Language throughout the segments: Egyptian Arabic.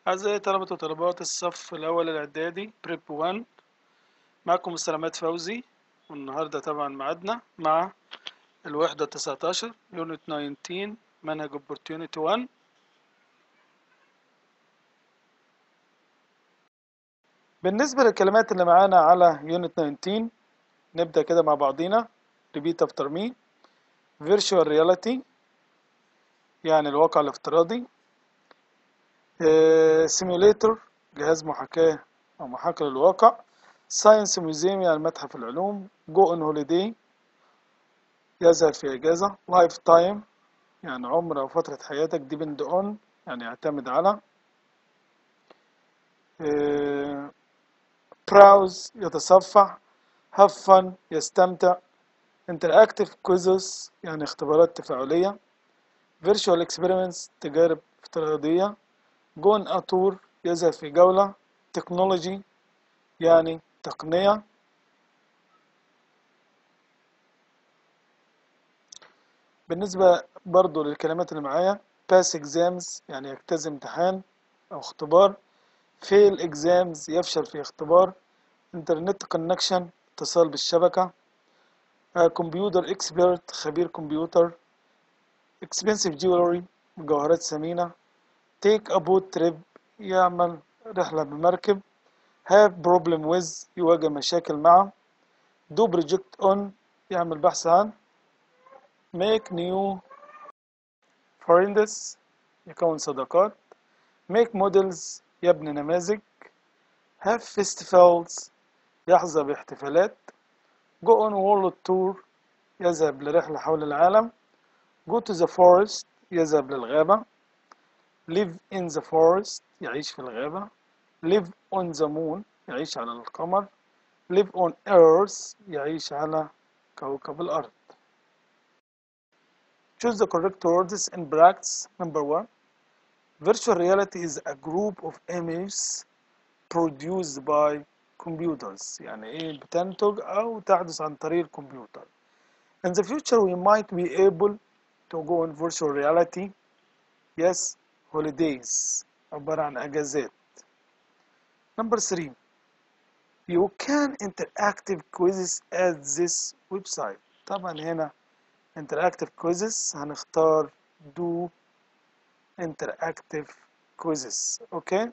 أعزائي طلبة وطالبات الصف الأول الإعدادي بريب 1 معكم السلامات فوزي والنهاردة طبعا معادنا مع الوحدة 19 يونت 19 منهج opportunity 1 بالنسبة للكلمات اللي معانا على يونت 19 نبدأ كده مع بعضينا repeat after me virtual reality يعني الواقع الافتراضي سيميوليتر جهاز محاكاة أو محاكاة للواقع ساينس ميوزيوم يعني متحف العلوم جو اون هوليداي يذهب في إجازة لايف تايم يعني عمر أو فترة حياتك ديبند اون يعني يعتمد على براوز يتصفح have fun يستمتع interactive quizzes يعني اختبارات تفاعلية virtual experiments تجارب افتراضية جون أتور يذهب في جولة تكنولوجي يعني تقنية بالنسبة برضو للكلمات اللي معايا pass exams يعني يجتاز امتحان أو اختبار fail exams يفشل في اختبار internet connection اتصال بالشبكة كمبيوتر expert خبير كمبيوتر expensive jewelry مجوهرات ثمينة take a boat trip يعمل رحلة بمركب have problem with يواجه مشاكل مع do project on يعمل بحث عن make new friends يكون صداقات make models يبني نماذج have festivals يحظى باحتفالات go on world tour يذهب لرحلة حول العالم go to the forest يذهب للغابة live in the forest يعيش في الغابة live on the moon يعيش على القمر live on earth يعيش على كوكب الأرض choose the correct words in brackets number one virtual reality is a group of images produced by computers يعني ايه بتنتج او تحدث عن طريق الكمبيوتر in the future we might be able to go in virtual reality yes holidays عبارة عن أجازات number three you can interactive quizzes at this website طبعا هنا interactive quizzes هنختار do interactive quizzes اوكي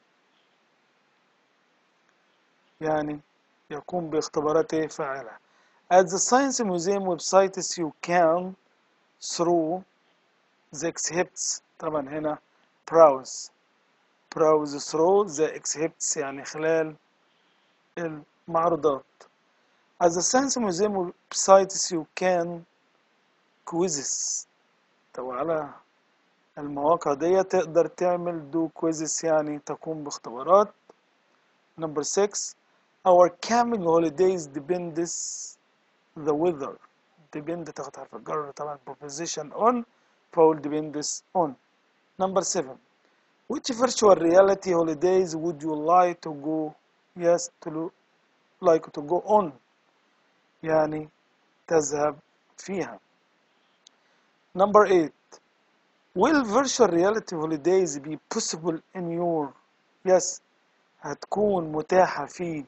يعني يقوم باختبارات ايه فاعلة at the science museum websites you can through the exhibits طبعا هنا browse browse through the exhibits يعني خلال المعروضات at the science museum websites you can quizzes طب على المواقع دي تقدر تعمل do quizzes يعني تقوم باختبارات number six our camping holidays depends the weather depend تاخد حرف الجر طبعا preposition on فاول depends on number seven which virtual reality holidays would you like to go yes to like to go on يعني تذهب فيها number eight will virtual reality holidays be possible in your yes هتكون متاحة في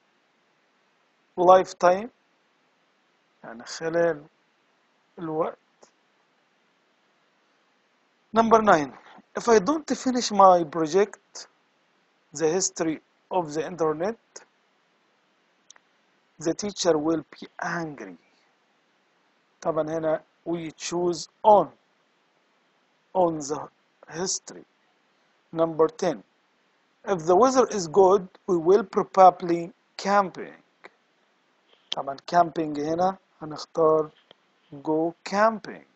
lifetime يعني خلال الوقت number nine if I don't finish my project the history of the internet the teacher will be angry طبعا هنا we choose on on the history number 10 if the weather is good we will probably camping طبعا camping هنا هنختار go camping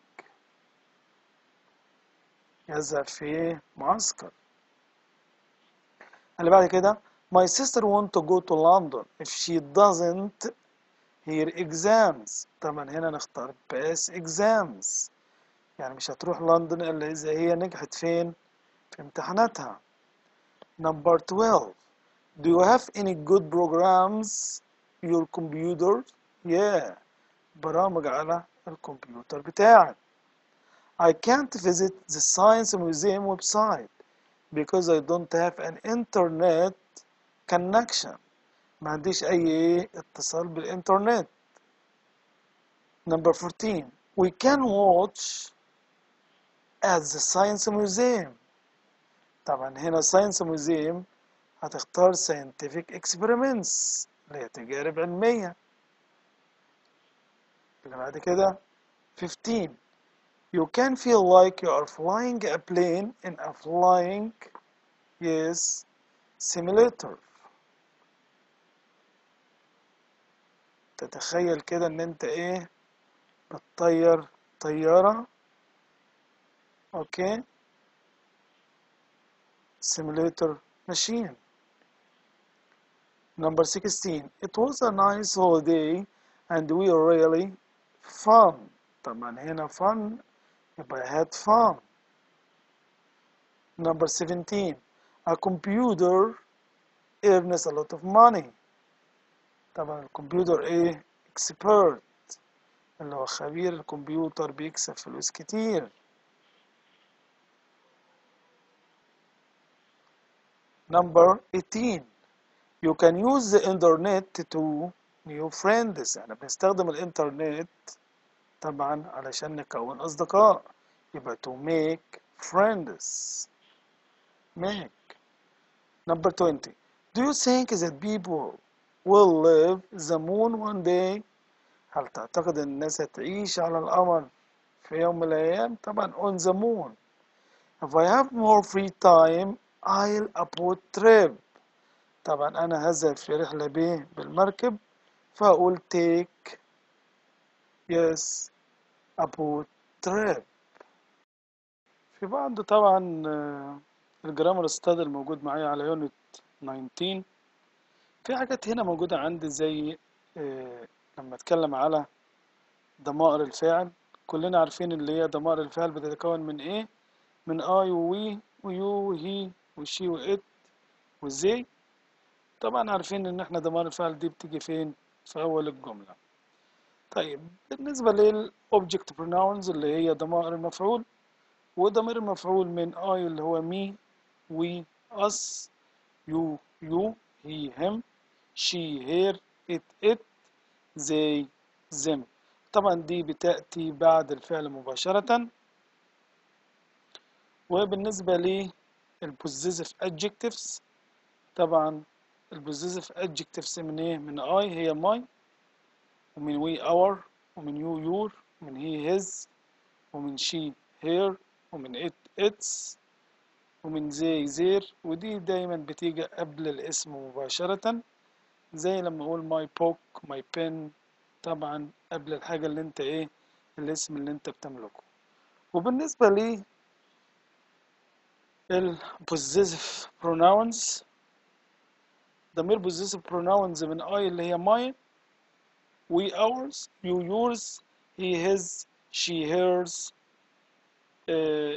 يذهب في معسكر اللي بعد كده my sister want to go to London if she doesn't her exams طبعا هنا نختار pass exams يعني مش هتروح لندن إلا إذا هي نجحت فين في امتحاناتها number 12 do you have any good programs your computer yeah برامج على الكمبيوتر بتاعك I can't visit the science museum website because I don't have an internet connection ما عنديش أي اتصال بالإنترنت number 14 we can watch at the science museum طبعا هنا science museum هتختار scientific experiments اللي هي تجارب علمية اللي بعد كده 15 you can feel like you are flying a plane in a flying yes simulator تتخيل كده ان انت ايه بتطير طيارة اوكي simulator machine number 16 it was a nice holiday and we were really fun طبعا هنا fun يبقى had fun number 17 a computer earns a lot of money طبعا الكمبيوتر ايه expert اللي هو خبير الكمبيوتر بيكسب فلوس كتير number 18 you can use the internet to new friends احنا بنستخدم الانترنت طبعا علشان نكون اصدقاء يبقى to make friends make number 20 do you think that people will live the moon one day هل تعتقد ان الناس هتعيش على القمر في يوم من الايام طبعا on the moon if I have more free time I'll about trip طبعا انا هذهب في رحلة ب بالمركب فاقول take yes about trip في بعض طبعا آه، الجرامر ستادي الموجود معايا على يونت 19 في حاجات هنا موجودة عندي زي آه، لما اتكلم على ضمائر الفعل كلنا عارفين اللي هي ضمائر الفعل بتتكون من ايه من اي ووي ويو وهي وشي وات وزي طبعا عارفين ان احنا ضمائر الفعل دي بتيجي فين في اول الجملة طيب بالنسبة للobject pronouns اللي هي ضمائر المفعول وضمير المفعول من اي اللي هو مي وي us you you he him she her it it they them طبعا دي بتأتي بعد الفعل مباشرة وبالنسبة للبوزيسيف adjectives طبعا البوزيسيف adjectives من ايه من I هي my ومن we our ومن you your ومن he his ومن she her ومن it its ومن they their ودي دايما بتيجي قبل الاسم مباشرة زي لما اقول my book my pen طبعا قبل الحاجة اللي انت ايه الاسم اللي انت بتملكه وبالنسبة لي ال possessive pronouns ضمير possessive pronouns من I اللي هي mine we ours you yours he his she hers uh,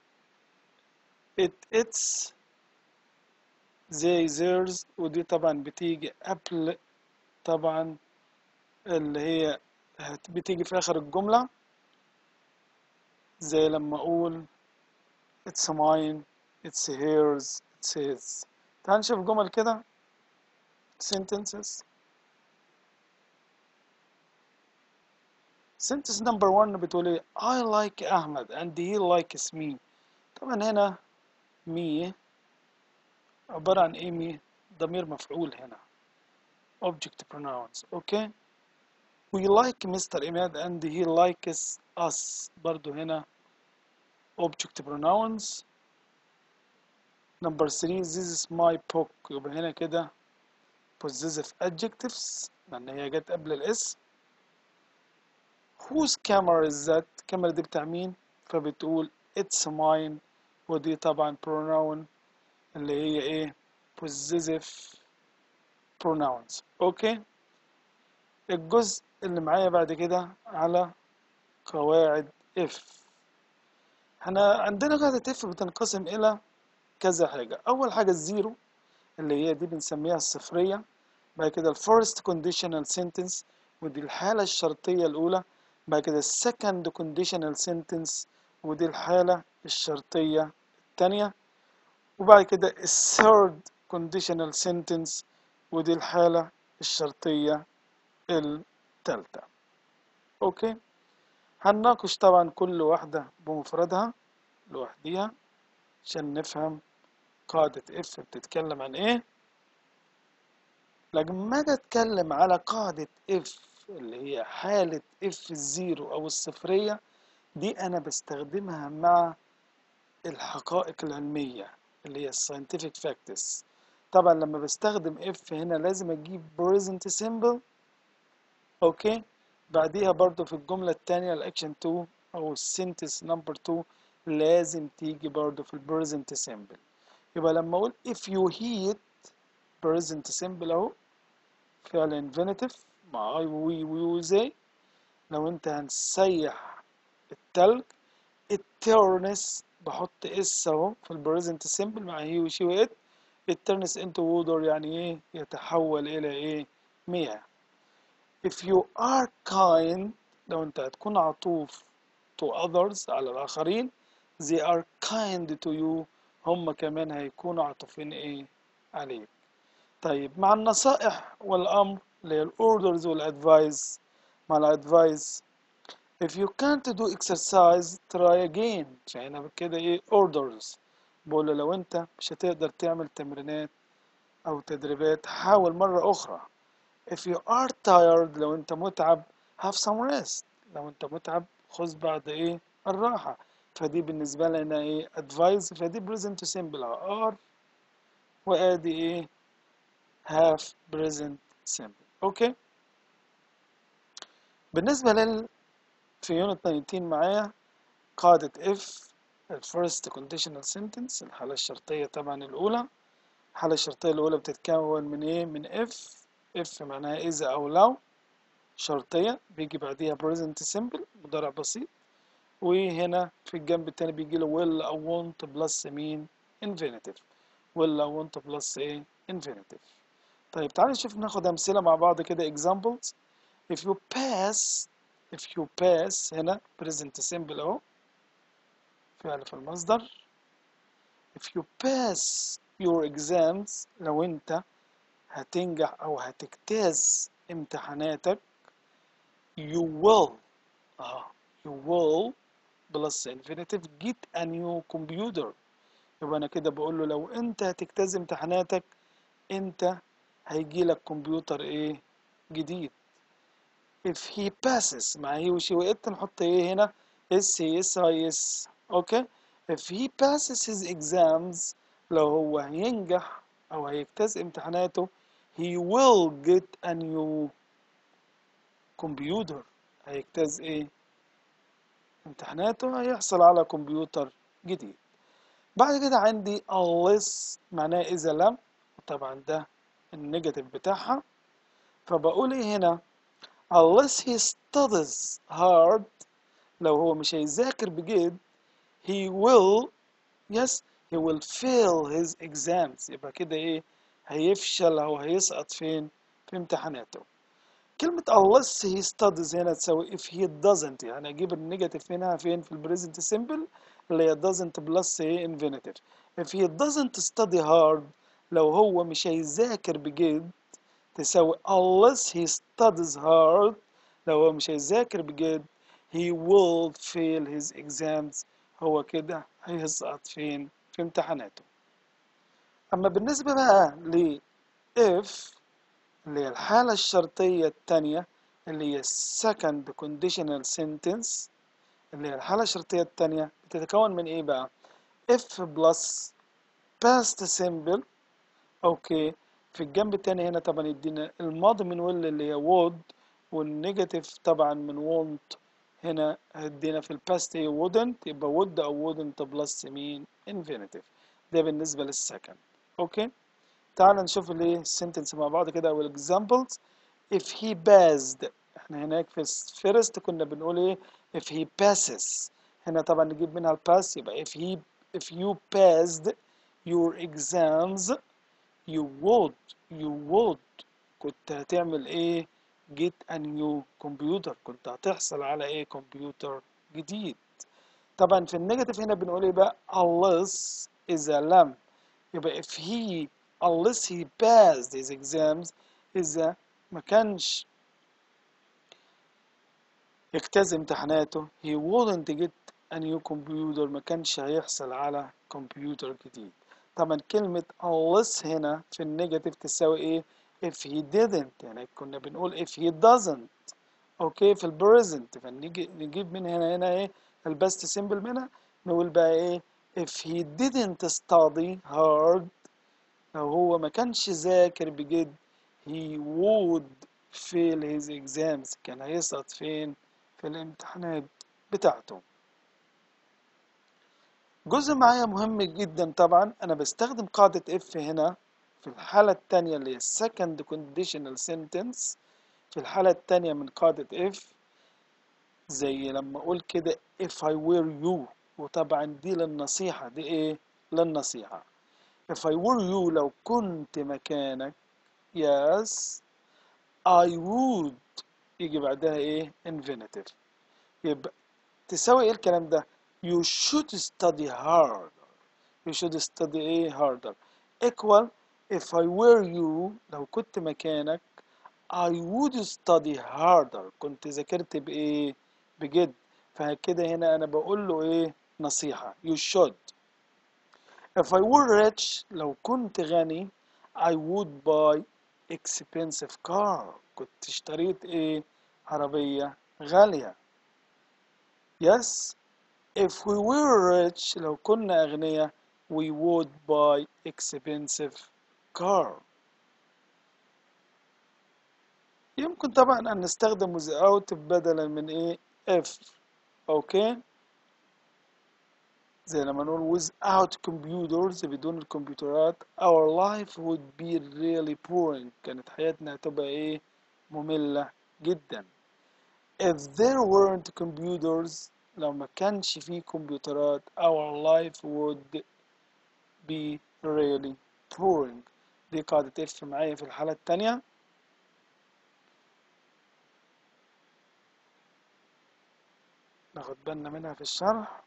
it its they theirs ودي طبعا بتيجي قبل طبعا اللي هي هت- بتيجي في آخر الجملة زي لما أقول it's mine it's hers it's his تعال نشوف جمل كده sentences sentence number one بتقول ايه I like أحمد and he likes me طبعا هنا me عبارة عن ايه me ضمير مفعول هنا object pronouns okay we like Mr. Imad and he likes us برضو هنا object pronouns number three this is my book يبقى هنا كده possessive adjectives لأن هي جت قبل الاسم whose camera is that الكاميرا دي بتاع مين فبتقول it's mine ودي طبعا pronoun اللي هي ايه possessive pronouns اوكي الجزء اللي معايا بعد كده على قواعد if احنا عندنا قاعدة if بتنقسم إلى كذا حاجة أول حاجة الزيرو اللي هي دي بنسميها الصفرية بعد كده الفيرست conditional sentence ودي الحالة الشرطية الأولى بعد كده السكند conditional sentence ودي الحالة الشرطية الثانية وبعد كده الثيرد conditional sentence ودي الحالة الشرطية التالتة اوكي هنناقش طبعا كل واحدة بمفردها لوحديها عشان نفهم قاعدة اف بتتكلم عن ايه لما اجي اتكلم على قاعدة اف اللي هي حالة اف الزيرو او الصفرية دي انا بستخدمها مع الحقائق العلمية اللي هي scientific facts طبعا لما بستخدم اف هنا لازم اجيب present simple اوكي بعديها برضو في الجملة التانية الاكشن 2 او السنتس نمبر 2 لازم تيجي برضو في البريزنت سيمبل يبقى لما اقول if you heat present simple اهو فعل infinitive مع I we we they لو انت هنسيح التلج التيرنس بحط اس اهو في البريزنت سيمبل مع هي وشي وات الترنس انتو وودر يعني ايه يتحول الى ايه مياه if you are kind لو انت هتكون عطوف to others على الاخرين they are kind to you هم كمان هيكونوا عطوفين ايه عليك طيب مع النصائح والامر اللي هي الاوردرز والادفايس مع الادفايس if you can't do exercise try again عشان كده ايه orders بقول له لو انت مش هتقدر تعمل تمرينات او تدريبات حاول مرة اخرى if you are tired لو انت متعب have some rest لو انت متعب خذ بعد ايه الراحة فدي بالنسبة لنا ايه advice فدي present simple are وادي ايه have present simple اوكي بالنسبة لل في يونت 19 معايا قاعدة if الفيرست conditional sentence الحالة الشرطية طبعا الأولى الحالة الشرطية الأولى بتتكون من إيه؟ من if if معناها إذا أو لو شرطية بيجي بعديها present simple مضارع بسيط وهنا في الجنب التاني بيجي له will أو want plus مين infinitive will أو want plus إيه infinitive طيب تعالوا نشوف ناخد أمثلة مع بعض كده examples if you pass if you pass هنا present simple أهو فعل في المصدر if you pass your exams لو انت هتنجح او هتجتاز امتحاناتك you will اه you will plus infinitive get a new computer يبقى انا كده بقول له لو انت هتجتاز امتحاناتك انت هيجي لك كمبيوتر ايه جديد if he passes مع هي وشي وقت نحط ايه هنا اس اس هاي اس اوكي if he passes his exams لو هو هينجح او هيجتاز امتحاناته he will get a new computer هيجتاز ايه امتحاناته هيحصل على كمبيوتر جديد بعد كده عندي unless معناه اذا لم طبعا ده النيجاتيف بتاعها فبقول ايه هنا unless he studies hard لو هو مش هيذاكر بجد he will yes he will fail his exams يبقى كده ايه هيفشل او هيسقط فين في امتحاناته كلمة unless he studies هنا تساوي if he doesn't يعني اجيب النيجاتيف هنا فين في البريزنت سيمبل اللي هي doesn't plus ايه infinitive if he doesn't study hard لو هو مش هيذاكر بجد تساوي unless he studies hard لو هو مش هيذاكر بجد he will fail his exams هو كده هيسقط فين في امتحاناته أما بالنسبة بقى ل if اللي هي الحالة الشرطية التانية اللي هي second conditional sentence اللي هي الحالة الشرطية التانية بتتكون من إيه بقى if plus past simple أوكي في الجنب التاني هنا طبعا يدينا الماضي من will اللي هي would والنيجاتيف طبعا من won't هنا هدينا في الباست هي wouldn't يبقى would أو wouldn't بلس مين infinitive ده بالنسبة للسكند أوكي تعال نشوف الايه السنتنس مع بعض كده أو examples if he passed احنا هناك في first كنا بنقول ايه if he passes هنا طبعا نجيب منها الباس يبقى if he if you passed your exams you would you would كنت هتعمل ايه get a new computer كنت هتحصل على ايه كمبيوتر جديد طبعا في النيجاتيف هنا بنقول ايه بقى unless اذا لم يبقى if he unless he passed his exams إذا ما كانش يجتاز امتحاناته he wouldn't get a new computer ما كانش هيحصل على كمبيوتر جديد طبعا كلمة unless هنا في النيجاتيف تساوي ايه if he didn't يعني كنا بنقول if he doesn't اوكي في البريزنت فنيجي نجيب من هنا هنا ايه البست سيمبل منها نقول بقى ايه if he didn't study hard لو هو ما كانش ذاكر بجد he would fail his exams كان هيسقط فين في الامتحانات بتاعته جزء معايا مهم جدا طبعا انا بستخدم قاعدة if هنا في الحالة التانية اللي هي second conditional sentence في الحالة التانية من قاعدة if زي لما اقول كده if I were you وطبعا دي للنصيحة دي ايه للنصيحة if I were you لو كنت مكانك yes I would يجي بعدها ايه infinitive يبقى تساوي ايه الكلام ده you should study hard you should study ايه harder equal if I were you لو كنت مكانك I would study harder كنت ذاكرت بإيه بجد فكده هنا أنا بقول له إيه نصيحة you should if I were rich لو كنت غني I would buy expensive car كنت اشتريت إيه عربية غالية yes if we were rich لو كنا أغنياء we would buy expensive car يمكن طبعا أن نستخدم without بدلا من إيه if أوكي زي لما نقول without computers بدون الكمبيوترات our life would be really boring كانت حياتنا هتبقى إيه مملة جدا if there weren't computers لو ما كانش فيه كمبيوترات our life would be really boring دي قاعدة اف معايا في الحالة التانية ناخد بالنا منها في الشرح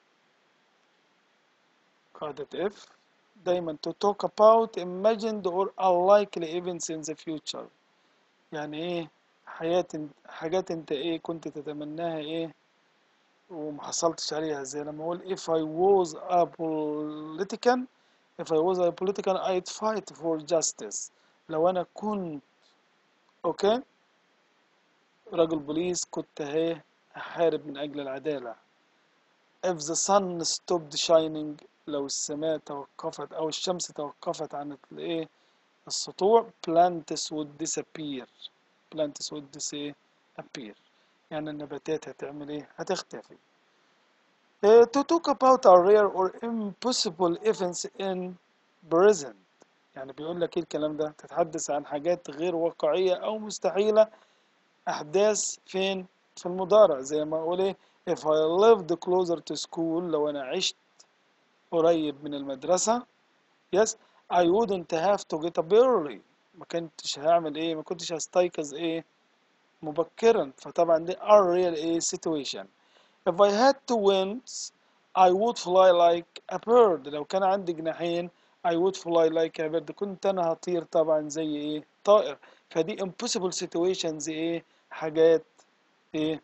قاعدة اف دايما to talk about imagined or unlikely events in the future يعني ايه حياة حاجات انت ايه كنت تتمناها ايه ومحصلتش عليها زي لما اقول if I was a politician if I was a politician I'd fight for justice لو انا كنت اوكي رجل بوليس كنت اهي احارب من اجل العدالة if the sun stopped shining لو السماء توقفت او الشمس توقفت عن الايه السطوع plants would disappear plants would disappear يعني النباتات هتعمل ايه هتختفي uh, to talk about a rare or impossible events in present يعني بيقول لك ايه الكلام ده تتحدث عن حاجات غير واقعية او مستحيلة احداث فين في المضارع زي ما اقول ايه if I lived closer to school لو انا عشت قريب من المدرسة yes I wouldn't have to get up early ما كنتش هعمل ايه ما كنتش هستيقظ ايه مبكرا فطبعا دي are real ايه situation if I had two wings I would fly like a bird لو كان عندي جناحين I would fly like a bird كنت انا هطير طبعا زي ايه طائر فدي impossible situations ايه حاجات ايه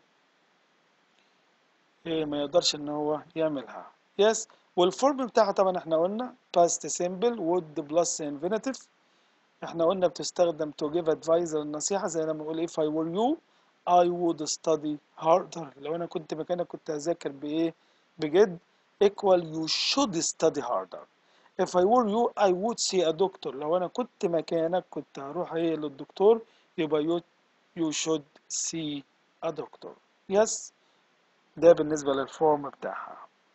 ايه ما يقدرش ان هو يعملها yes والفورم بتاعها طبعا احنا قلنا past simple would plus infinitive احنا قلنا بتستخدم to give advice النصيحة زي لما اقول if I were you I would study harder لو انا كنت مكانك كنت هذاكر بايه بجد equal you should study harder if I were you I would see a doctor لو انا كنت مكانك كنت هروح ايه للدكتور يبقى you, you should see a doctor yes ده بالنسبة للفورم بتاعها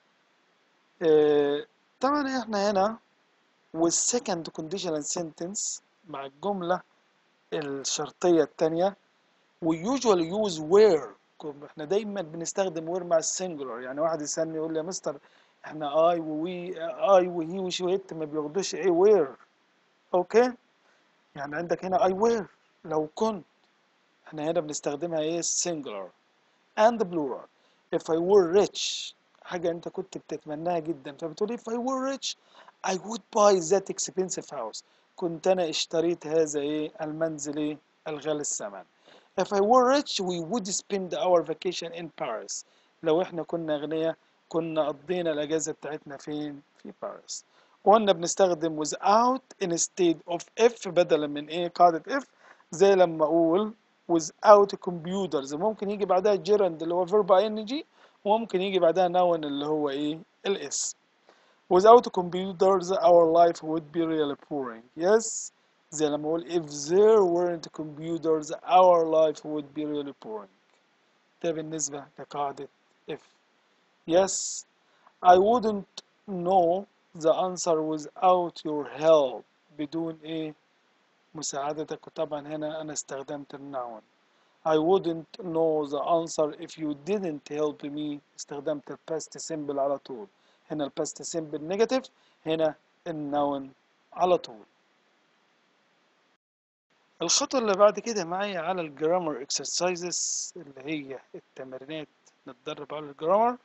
اه طبعا احنا هنا والسكند conditional sentence مع الجملة الشرطية التانية we usually use where احنا دايما بنستخدم where مع السنجولار يعني واحد يسألني يقول لي يا مستر احنا اي ووي اي وهي وشويت ما بياخدوش ايه where اوكي يعني عندك هنا I were لو كنت احنا هنا بنستخدمها ايه singular and plural if I were rich حاجة انت كنت بتتمناها جدا فبتقول if I were rich I would buy that expensive house كنت أنا اشتريت هذا إيه المنزل إيه الغالي الثمن If I were rich we would spend our vacation in Paris لو إحنا كنا أغنياء كنا قضينا الأجازة بتاعتنا فين في باريس قلنا بنستخدم without instead of if بدلا من إيه قاعدة if زي لما أقول without computers ممكن يجي بعدها gerund اللي هو verb ing وممكن يجي بعدها noun اللي هو إيه الاسم Without computers, our life would be really boring. Yes, زي لما أقول if there weren't computers, our life would be really boring. ده بالنسبة لقاعدة if. Yes, I wouldn't know the answer without your help. بدون إيه مساعدتك وطبعا هنا أنا استخدمت النون. I wouldn't know the answer if you didn't help me. استخدمت ال past simple على طول. هنا الباست سيمبل نيجاتيف هنا النون على طول الخطوة اللي بعد كده معايا على الجرامر اكسرسايزز اللي هي التمرينات نتدرب على الجرامر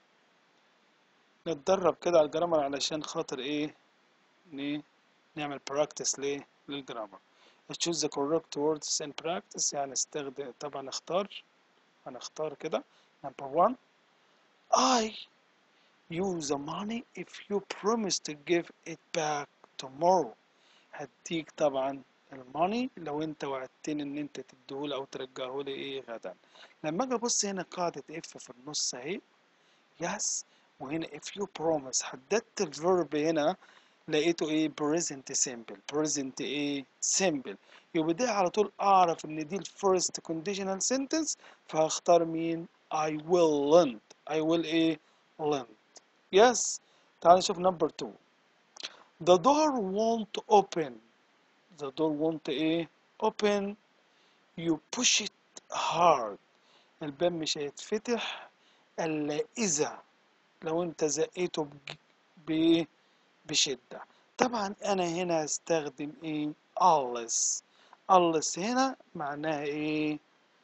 نتدرب كده على الجرامر علشان خاطر ايه نعمل براكتس ليه للجرامر choose the correct words in practice يعني استخدم طبعا اختار هنختار كده number one I use the money if you promise to give it back tomorrow هديك طبعا الماني لو انت وعدتني ان انت تديهولي او ترجعهولي ايه غدا لما اجي ابص هنا قاعدة اف في النص اهي يس وهنا if you promise حددت الفيرب هنا لقيته ايه present simple present ايه simple يبقى ده على طول اعرف ان دي الفيرست conditional sentence فهختار مين I will lend I will ايه lend Yes. تعال نشوف number two. The door won't open. The door won't ايه؟ Open. You push it hard. الباب مش هيتفتح إلا إذا لو أنت زقيته بإيه؟ بشدة. طبعا أنا هنا هستخدم إيه؟ unless. unless هنا معناها إيه؟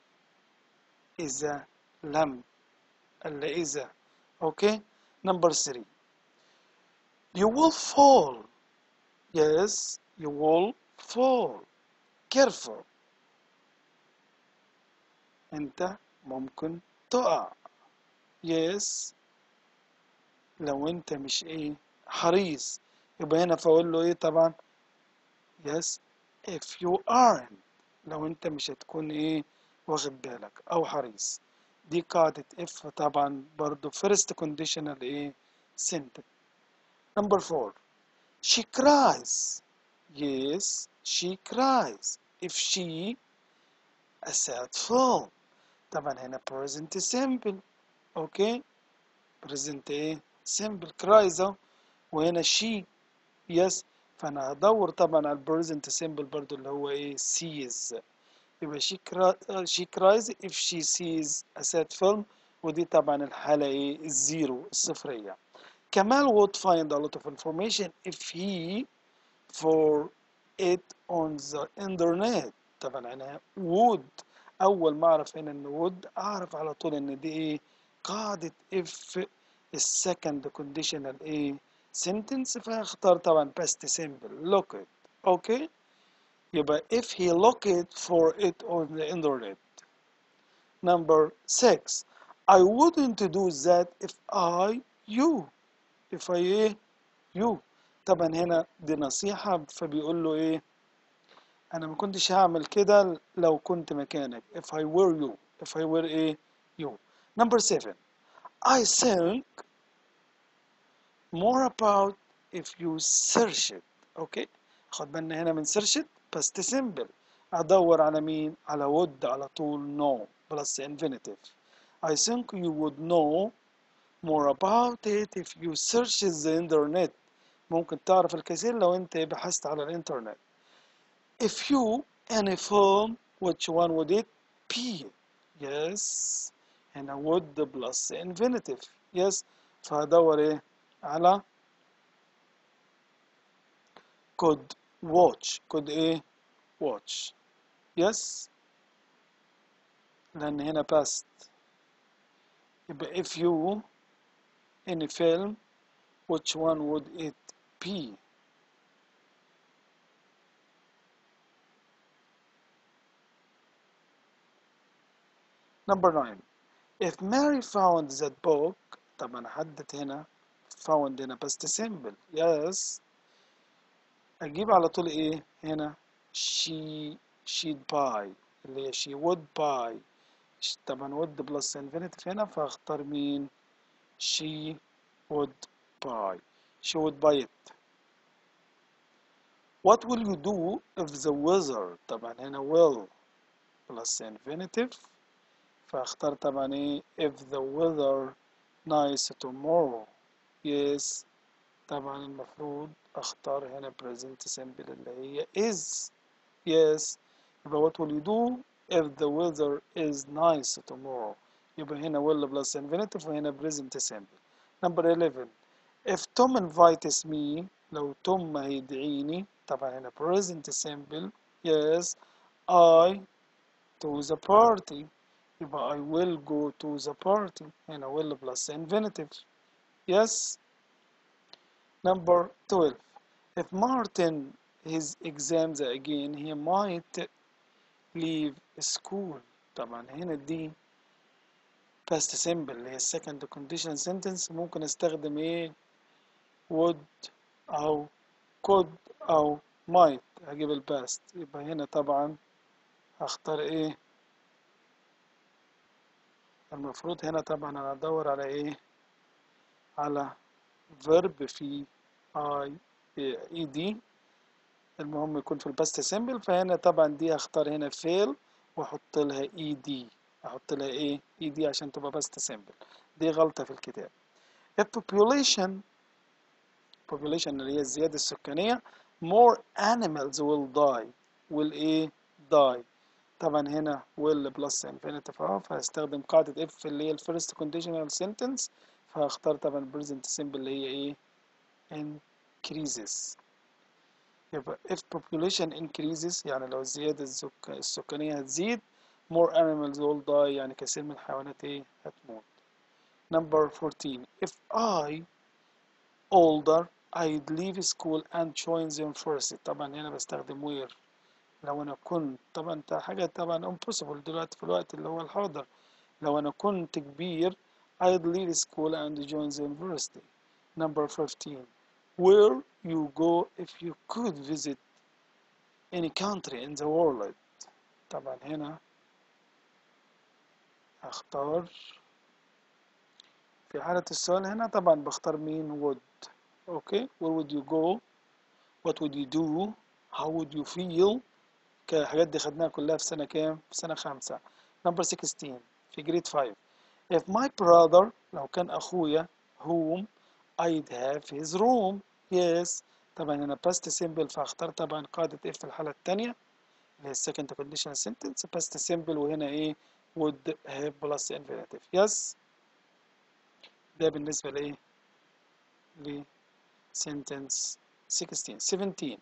إذا لم. إلا إذا. أوكي؟ Number three, you will fall. Yes, you will fall. Careful. أنت ممكن تقع. Yes. لو أنت مش إيه حريص يبقى هنا فأقول له إيه طبعا Yes. If you aren't لو أنت مش هتكون إيه واخد بالك أو حريص. دي قاعدة if طبعا برضو first conditional ايه sentence number four she cries yes she cries if she a sad film طبعا هنا present simple اوكي present ايه simple cries اهو وهنا she yes فانا هدور طبعا على present simple برضو اللي هو ايه sees يبقى she, cry, she cries if she sees a sad film ودي طبعا الحالة ايه الزيرو الصفرية كمال would find a lot of information if he for it on the internet طبعا انا would اول ما اعرف هنا ان would اعرف على طول ان دي ايه قاعدة if السكند conditional ايه sentence فاختار طبعا past simple look it اوكي okay. يبقى if he looked for it on the internet. Number six, I wouldn't do that if I you. If I ايه you. طبعا هنا دي نصيحة فبيقول له ايه انا ما كنتش هعمل كده لو كنت مكانك if I were you if I were ايه you. Number seven, I think more about if you search it. Okay. خد بالنا هنا من search it past simple ادور على مين على would على طول know plus infinitive I think you would know more about it if you search the internet ممكن تعرف الكثير لو انت بحثت على الانترنت if you any film which one would it be yes هنا would plus infinitive yes فهدور ايه على could watch could ايه watch yes لأن هنا past يبقى if you in a film which one would it P Number 9 If Mary found that book طبعا حدد هنا found هنا past simple yes أجيب على طول إيه هنا she she'd buy اللي هي she would buy ش- طبعا would plus infinitive هنا فاختار مين she would buy she would buy it what will you do if the weather طبعا هنا will plus infinitive فاختار طبعا ايه if the weather nice tomorrow yes طبعا المفروض اختار هنا present simple اللي هي is yes يبقى what will you do if the weather is nice tomorrow يبقى هنا will plus infinitive وهنا present simple number 11 if Tom invites me لو توم هيدعيني طبعا هنا present simple yes I to the party يبقى I will go to the party هنا will plus infinitive yes number 12 if Martin his exams again he might leave school طبعا هنا دي past simple اللي هي second condition sentence ممكن استخدم ايه would او could او might هجيب الباست يبقى هنا طبعا هختار ايه المفروض هنا طبعا انا ادور على ايه على verb في I اي دي المهم يكون في الباست سيمبل فهنا طبعا دي هختار هنا فيل واحط لها اي دي احط لها ايه اي دي عشان تبقى باست سيمبل دي غلطة في الكتاب if population population اللي هي الزيادة السكانية more animals will die will ايه die طبعا هنا will plus infinitive اهو فهستخدم قاعدة if اللي هي الفيرست conditional sentence فهختار طبعا present simple اللي هي ايه increases يبقى if population increases يعني لو الزيادة السك- السكانية هتزيد more animals will die يعني كثير من الحيوانات ايه هتموت number 14 if I older I'd leave school and join the university طبعا هنا بستخدم where لو انا كنت طبعا ده حاجة طبعا impossible دلوقتي في الوقت اللي هو الحاضر لو انا كنت كبير I'd leave school and join the university number 15 where you go if you could visit any country in the world طبعا هنا اختار في حالة السؤال هنا طبعا بختار مين would اوكي where would you go what would you do how would you feel الحاجات دي خدناها كلها في سنة كام في سنة خمسة number 16 في grade 5 if my brother لو كان أخويا whom I'd have his room yes طبعا هنا past simple فاختار طبعا قاعدة if في الحالة التانية اللي هي second conditional sentence past simple وهنا ايه would have plus infinitive yes ده بالنسبة لإيه ل sentence 16 17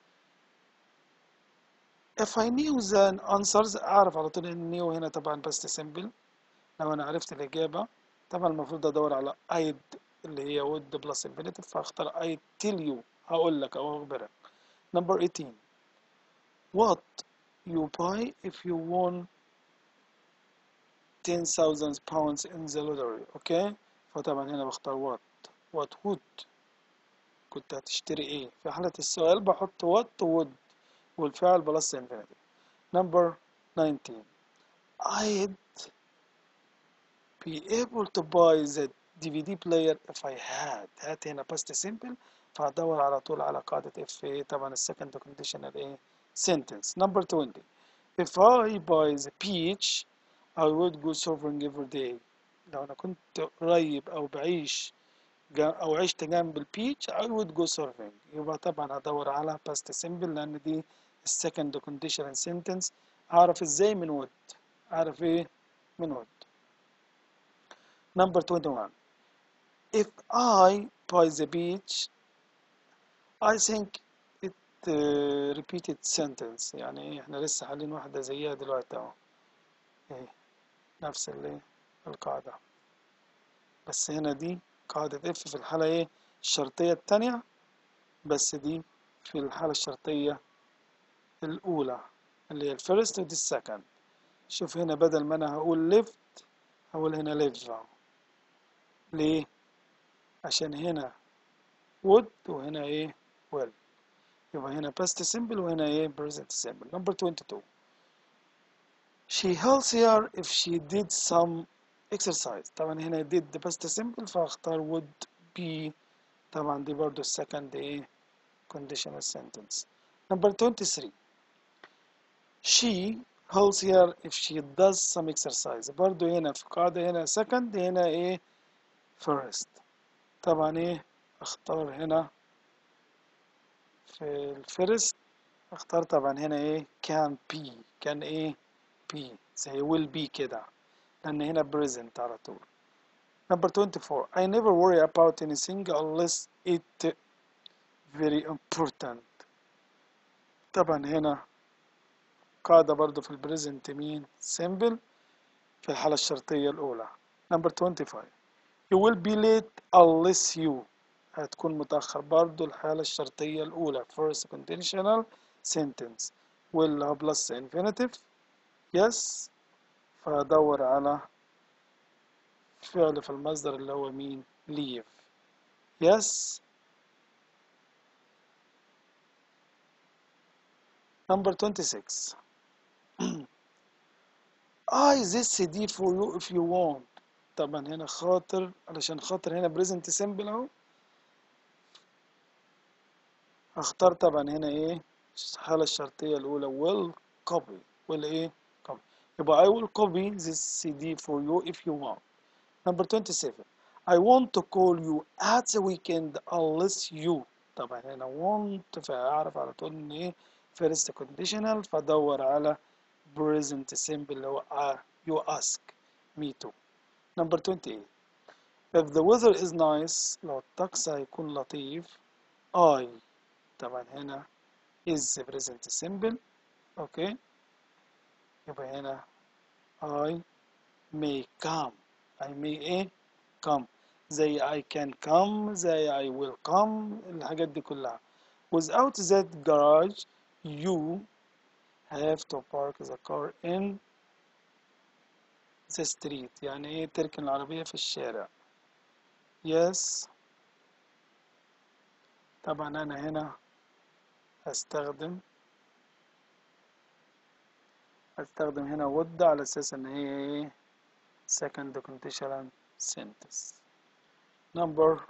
if I knew the answers أعرف على طول إن knew هنا طبعا past simple لو أنا عرفت الإجابة طبعا المفروض أدور على I'd اللي هي would plus infinitive فأختار I tell you هقول لك أو أخبرك number 18 what you buy if you won 10,000 pounds in the lottery اوكي فطبعا هنا بختار what what would كنت هتشتري ايه في حالة السؤال بحط what would والفعل بلس infinitive number 19 I'd be able to buy the DVD player if I had هات هنا past simple فهدور على طول على قاعدة if ايه طبعا السكند conditional ايه sentence number 20 if I buy the peach I would go surfing every day لو أنا كنت قريب أو بعيش جا- أو عشت جنب البيتش I would go surfing يبقى طبعا هدور على past simple لأن دي السكند conditional sentence أعرف إزاي من would أعرف إيه من would number 21 if I buy the beach I think it uh, repeated sentence يعني إيه إحنا لسه حالين واحدة زيها دلوقتي أهو إيه نفس اللي القاعدة بس هنا دي قاعدة اف في الحالة ايه الشرطية التانية بس دي في الحالة الشرطية الأولى اللي هي الفيرست ودي السكند شوف هنا بدل ما أنا هقول ليفت هقول هنا ليف ليه؟ عشان هنا would وهنا ايه will يبقى هنا past simple وهنا ايه present simple number 22 she healthier if she did some exercise طبعا هنا did the past simple فاختار would be طبعا دي برضو second ايه conditional sentence number 23 she healthier if she does some exercise برضو هنا في قاعدة هنا second هنا ايه first طبعا ايه اختار هنا في الفيرست اختار طبعا هنا ايه can be كان ايه be زي will be كده لان هنا present على طول number 24 I never worry about anything unless it very important طبعا هنا قاعدة برضو في البريزنت مين simple في الحالة الشرطية الأولى number 25 you will be late unless you هتكون متأخر برضو الحالة الشرطية الأولى first conditional sentence will plus infinitive yes فهدور على فعل في المصدر اللي هو مين leave yes number 26 I this CD for you if you want طبعا هنا خاطر علشان خاطر هنا present simple اهو اختار طبعا هنا ايه الحالة الشرطية الأولى will copy will ايه copy يبقى I will copy this CD for you if you want number 27 I want to call you at the weekend unless you طبعا هنا want فأعرف على طول إن إيه first conditional فأدور على present simple اللي هو uh, you ask me to number 28 if the weather is nice لو الطقس هيكون لطيف I طبعا هنا is present simple اوكي يبقى هنا I may come I may ايه come زي I can come زي I will come الحاجات دي كلها without that garage you have to park the car in the street يعني ايه تركن العربية في الشارع yes طبعا انا هنا هستخدم هستخدم هنا would على اساس ان هي ايه second conditional sentence number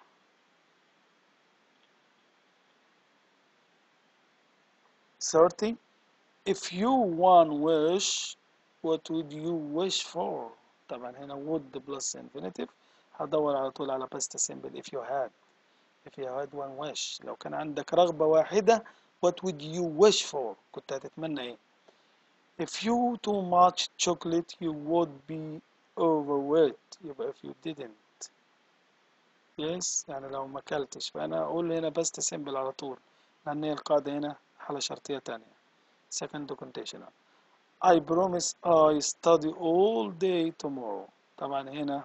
thirty if you one wish what would you wish for طبعا هنا would plus infinitive هدور على طول على past simple if you had if you had one wish لو كان عندك رغبة واحدة what would you wish for كنت هتتمنى ايه if you too much chocolate you would be overweight يبقى if you didn't yes يعني لو ما اكلتش فانا اقول هنا best simple على طول لان هي القاعدة هنا حالة شرطية تانية second conditional I promise I study all day tomorrow طبعا هنا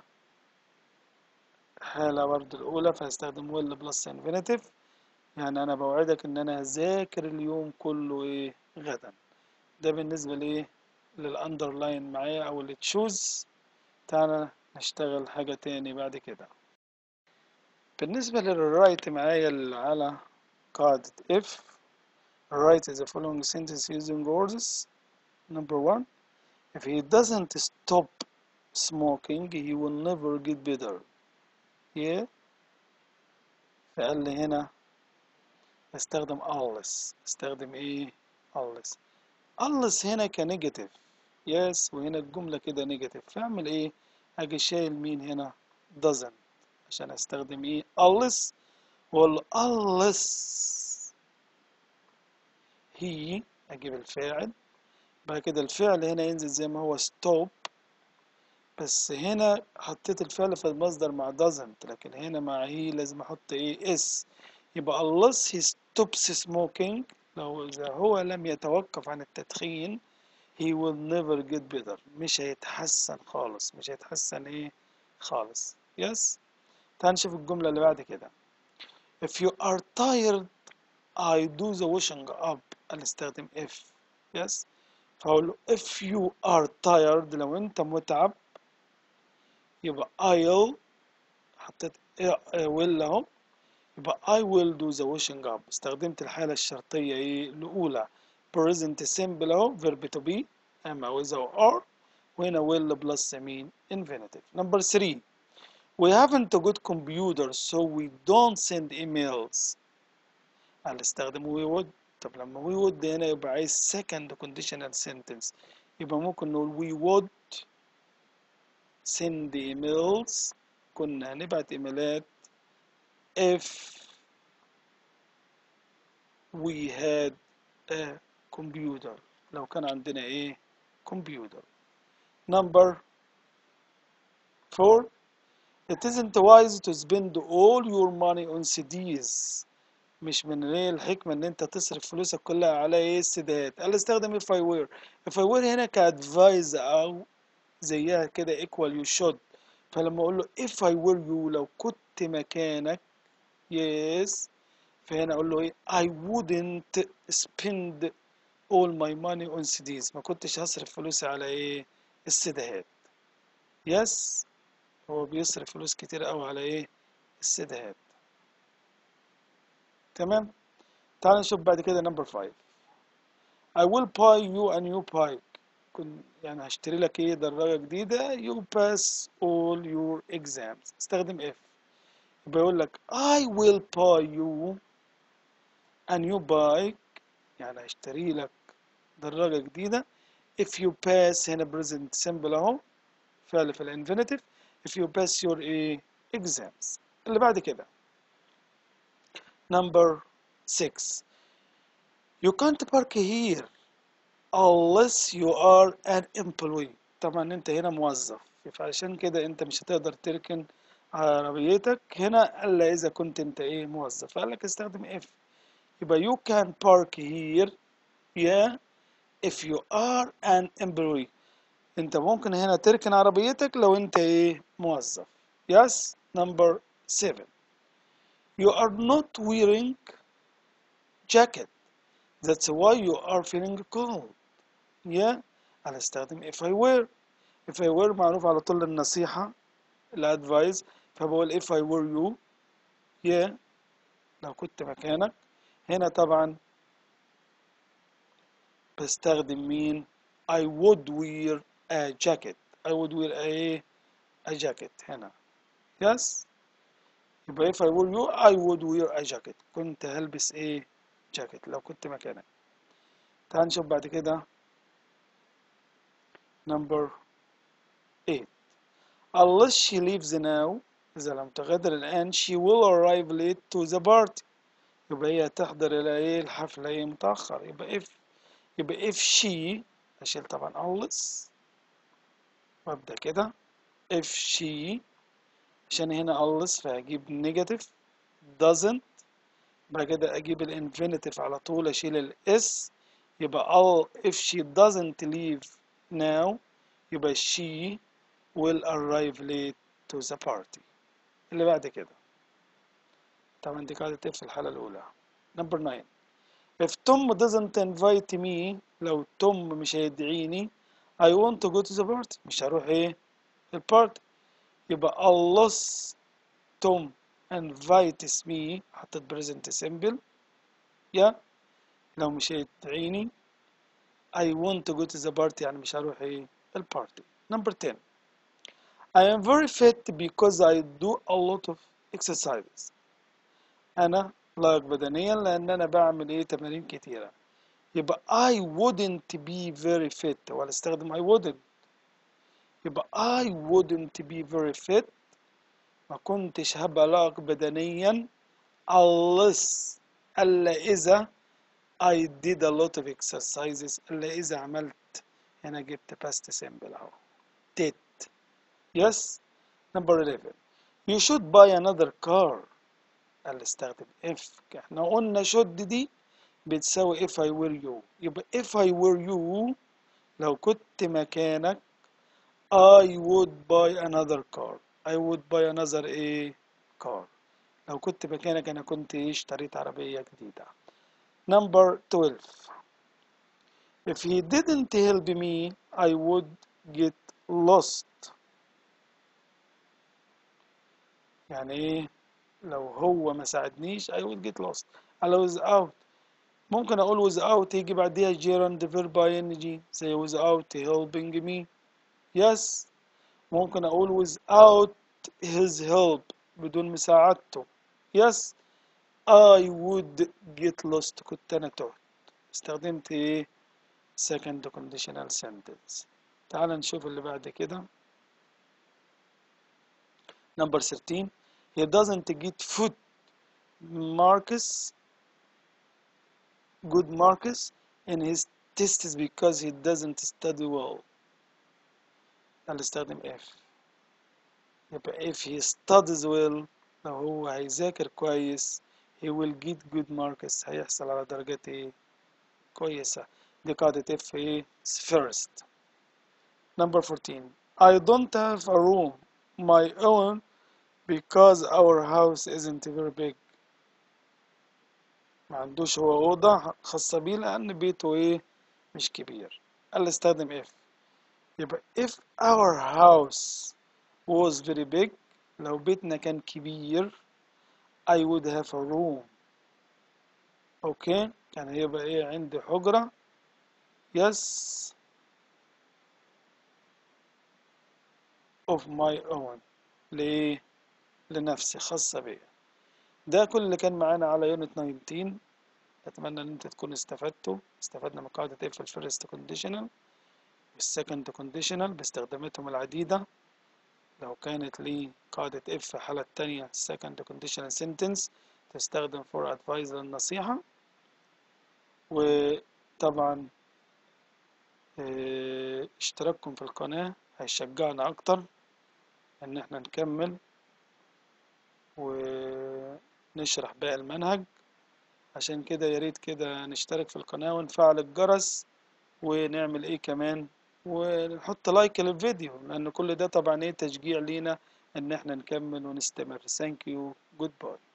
حالة برضو الأولى فهستخدم will plus infinitive يعني أنا بوعدك إن أنا هذاكر اليوم كله إيه غدا ده بالنسبة لإيه للأندرلاين معايا أو اللي تشوز تعالى نشتغل حاجة تاني بعد كده بالنسبة للرايت معايا على قاعدة if write the following sentence using words number one if he doesn't stop smoking he will never get better yeah فقال لي هنا استخدم unless استخدم ايه unless unless هنا كنيجاتيف yes وهنا الجملة كده نيجاتيف فاعمل ايه اجي شايل مين هنا doesn't عشان استخدم ايه unless وال unless هي اجيب الفاعل بعد كده الفعل هنا ينزل زي ما هو stop بس هنا حطيت الفعل في المصدر مع doesn't لكن هنا مع هي لازم احط ايه اس يبقى unless he stops smoking لو إذا هو لم يتوقف عن التدخين he will never get better مش هيتحسن خالص مش هيتحسن ايه خالص yes تعال نشوف الجملة اللي بعد كده if you are tired I do the washing up هنستخدم if yes فأقول له if you are tired لو أنت متعب يبقى I'll حطيت will أهو يبقى I will do the washing up استخدمت الحالة الشرطية إيه الأولى present simple أهو verb to be أما with أو are وهنا will plus مين infinitive number three we haven't a good computer so we don't send emails هنستخدم we would طب لما we would هنا يبقى عايز second conditional sentence يبقى ممكن نقول we would send emails كنا هنبعت ايميلات if we had a computer لو كان عندنا ايه computer number four it isn't wise to spend all your money on CDs مش من ايه الحكمة ان انت تصرف فلوسك كلها على ايه السيدات قال استخدم if I were if I were هنا كادفايز او زيها كده equal you should فلما اقول له if I were you لو كنت مكانك yes فهنا اقول له ايه I wouldn't spend all my money on CDs ما كنتش هصرف فلوسي على ايه السيدات yes هو بيصرف فلوس كتير قوي على ايه السيدات تمام تعال نشوف بعد كده نمبر 5 I will buy you a new bike كن يعني هشتري لك ايه دراجة جديدة you pass all your exams استخدم if يبقى يقول لك I will buy you a new bike يعني هشتري لك دراجة جديدة if you pass هنا present simple اهو فعل في الانفينيتيف if you pass your ايه exams اللي بعد كده number 6 you can't park here unless you are an employee طبعا انت هنا موظف فعشان كده انت مش هتقدر تركن عربيتك هنا الا اذا كنت انت ايه موظف فقال لك استخدم if يبقى you can park here yeah if you are an employee انت ممكن هنا تركن عربيتك لو انت ايه موظف yes number 7 you are not wearing jacket that's why you are feeling cold yeah هنستخدم if I were if I were معروف على طول النصيحة الادفايس فبقول if I were you yeah لو كنت مكانك هنا طبعا بستخدم مين I would wear a jacket I would wear a a jacket هنا yes يبقى if I were you I would wear a jacket كنت هلبس ايه جاكيت لو كنت مكانك تعال نشوف بعد كده number 8 unless she leaves now إذا لم تغادر الآن she will arrive late to the party يبقى هي تحضر إلى إيه الحفلة إيه متأخر يبقى if يبقى if she أشيل طبعا unless وأبدأ كده if she عشان هنا unless فهجيب negative doesn't بعد كده أجيب الانفينيتيف على طول أشيل الاس يبقى all if she doesn't leave now يبقى she will arrive late to the party اللي بعد كده طبعا دي قاعدة في الحالة الأولى number 9 if Tom doesn't invite me لو توم مش هيدعيني I want to go to the party مش هروح ايه البارتي يبقى unless Tom invites me حطيت present simple يا لو مش هيدعيني I want to go to the party يعني مش هروح ايه البارتي number 10 I am very fit because I do a lot of exercises أنا لايق بدنيا لأن أنا بعمل إيه تمارين كتيرة يبقى I wouldn't be very fit ولا استخدم I wouldn't يبقى I wouldn't be very fit ما كنتش هبقى لايق بدنيا unless إلا إذا I did a lot of exercises إلا إذا عملت هنا جبت past simple أهو did yes number 11 you should buy another car قال استخدم if احنا قلنا should دي بتساوي if I were you يبقى if I were you لو كنت مكانك I would buy another car I would buy another a car لو كنت مكانك انا كنت ايه اشتريت عربية جديدة number 12 if he didn't help me I would get lost يعني ايه لو هو ما ساعدنيش I will get lost على without ممكن اقول without يجي بعديها gerund verb ing زي without helping me yes ممكن اقول without his help بدون مساعدته yes I would get lost كنت انا تهت استخدمت ايه second conditional sentence تعال نشوف اللي بعد كده number 13 he doesn't get food marks good marks in his tests because he doesn't study well هنستخدم if يبقى if he studies well لو هو هيذاكر كويس he will get good marks هيحصل على درجات ايه كويسة دي قاعدة if ايه first number 14 I don't have a room my own because our house isn't very big ما عندوش هو أوضة خاصة بيه لأن بيته إيه مش كبير قال لي استخدم if يبقى if our house was very big لو بيتنا كان كبير I would have a room أوكي يعني هيبقى إيه عندي حجرة yes of my own ليه لنفسي خاصة بيا ده كل اللي كان معانا على يونت 19 أتمنى إن أنت تكونوا استفدتوا استفدنا من قاعدة إيه في الفيرست كونديشنال والسكند كونديشنال باستخداماتهم العديدة لو كانت لي قاعدة إف في الحالة التانية second conditional sentence تستخدم for advice للنصيحة وطبعا اه اشتراككم في القناة هيشجعنا أكتر إن احنا نكمل ونشرح باقي المنهج عشان كده ياريت كده نشترك في القناة ونفعل الجرس ونعمل ايه كمان ونحط لايك للفيديو لان كل ده طبعا ايه تشجيع لينا ان احنا نكمل ونستمر ثانك يو جود باي